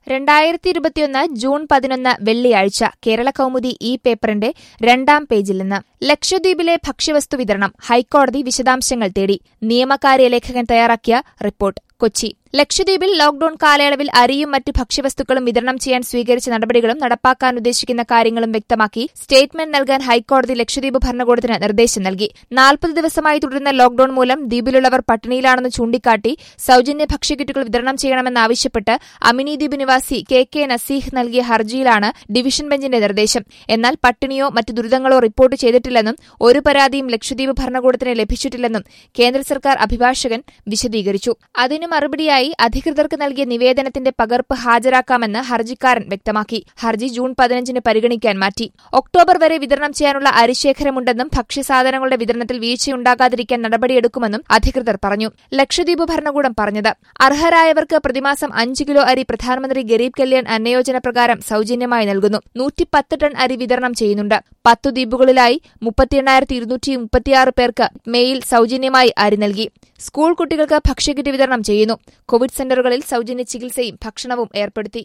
രണ്ടായിരത്തി ഇരുപത്തിയൊന്ന് ജൂൺ പതിനൊന്ന് വെള്ളിയാഴ്ച കേരള കൗമുദി ഈ പേപ്പറിന്റെ രണ്ടാം പേജിൽ നിന്ന് ലക്ഷദ്വീപിലെ ഭക്ഷ്യവസ്തു വിതരണം ഹൈക്കോടതി വിശദാംശങ്ങൾ തേടി നിയമകാര്യ ലേഖകൻ തയ്യാറാക്കിയ റിപ്പോർട്ട് കൊച്ചി ലക്ഷദ്വീപിൽ ലോക്ഡൌൺ കാലയളവിൽ അരിയും മറ്റ് ഭക്ഷ്യവസ്തുക്കളും വിതരണം ചെയ്യാൻ സ്വീകരിച്ച നടപടികളും നടപ്പാക്കാൻ ഉദ്ദേശിക്കുന്ന കാര്യങ്ങളും വ്യക്തമാക്കി സ്റ്റേറ്റ്മെന്റ് നൽകാൻ ഹൈക്കോടതി ലക്ഷദ്വീപ് ഭരണകൂടത്തിന് നിർദ്ദേശം നൽകി നാൽപ്പത് ദിവസമായി തുടരുന്ന ലോക്ഡൌൺ മൂലം ദ്വീപിലുള്ളവർ പട്ടിണിയിലാണെന്ന് ചൂണ്ടിക്കാട്ടി സൌജന്യ ഭക്ഷ്യക്കിറ്റുകൾ വിതരണം ചെയ്യണമെന്നാവശ്യപ്പെട്ട് അമിനി ദ്വീപ് നിവാസി കെ കെ നസീഹ് നൽകിയ ഹർജിയിലാണ് ഡിവിഷൻ ബെഞ്ചിന്റെ നിർദ്ദേശം എന്നാൽ പട്ടിണിയോ മറ്റ് ദുരിതങ്ങളോ റിപ്പോർട്ട് ചെയ്തിട്ടില്ലെന്നും ഒരു പരാതിയും ലക്ഷദ്വീപ് ഭരണകൂടത്തിന് ലഭിച്ചിട്ടില്ലെന്നും കേന്ദ്ര സർക്കാർ അഭിഭാഷകൻ വിശദീകരിച്ചു അതിനു മറുപടിയായി അധികൃതർക്ക് നൽകിയ നിവേദനത്തിന്റെ പകർപ്പ് ഹാജരാക്കാമെന്ന് ഹർജിക്കാരൻ വ്യക്തമാക്കി ഹർജി ജൂൺ പതിനഞ്ചിന് പരിഗണിക്കാൻ മാറ്റി ഒക്ടോബർ വരെ വിതരണം ചെയ്യാനുള്ള അരിശേഖരമുണ്ടെന്നും ഭക്ഷ്യസാധനങ്ങളുടെ വിതരണത്തിൽ വീഴ്ചയുണ്ടാകാതിരിക്കാൻ നടപടിയെടുക്കുമെന്നും അധികൃതർ പറഞ്ഞു ലക്ഷദ്വീപ് ഭരണകൂടം പറഞ്ഞത് അർഹരായവർക്ക് പ്രതിമാസം അഞ്ച് കിലോ അരി പ്രധാനമന്ത്രി ഗരീബ് കല്യാൺ അന്നയോജന പ്രകാരം സൌജന്യമായി നൽകുന്നു നൂറ്റിപ്പത്ത് ടൺ അരി വിതരണം ചെയ്യുന്നുണ്ട് പത്തു ദ്വീപുകളിലായി മുപ്പത്തി എണ്ണായിരത്തി ഇരുന്നൂറ്റി മുപ്പത്തിയാറ് പേർക്ക് മേയിൽ സൌജന്യമായി അരി നൽകി സ്കൂൾ കുട്ടികൾക്ക് ഭക്ഷ്യക്കിറ്റ് വിതരണം ചെയ്യുന്നു കോവിഡ് സെന്ററുകളിൽ സൌജന്യ ചികിത്സയും ഭക്ഷണവും ഏർപ്പെടുത്തി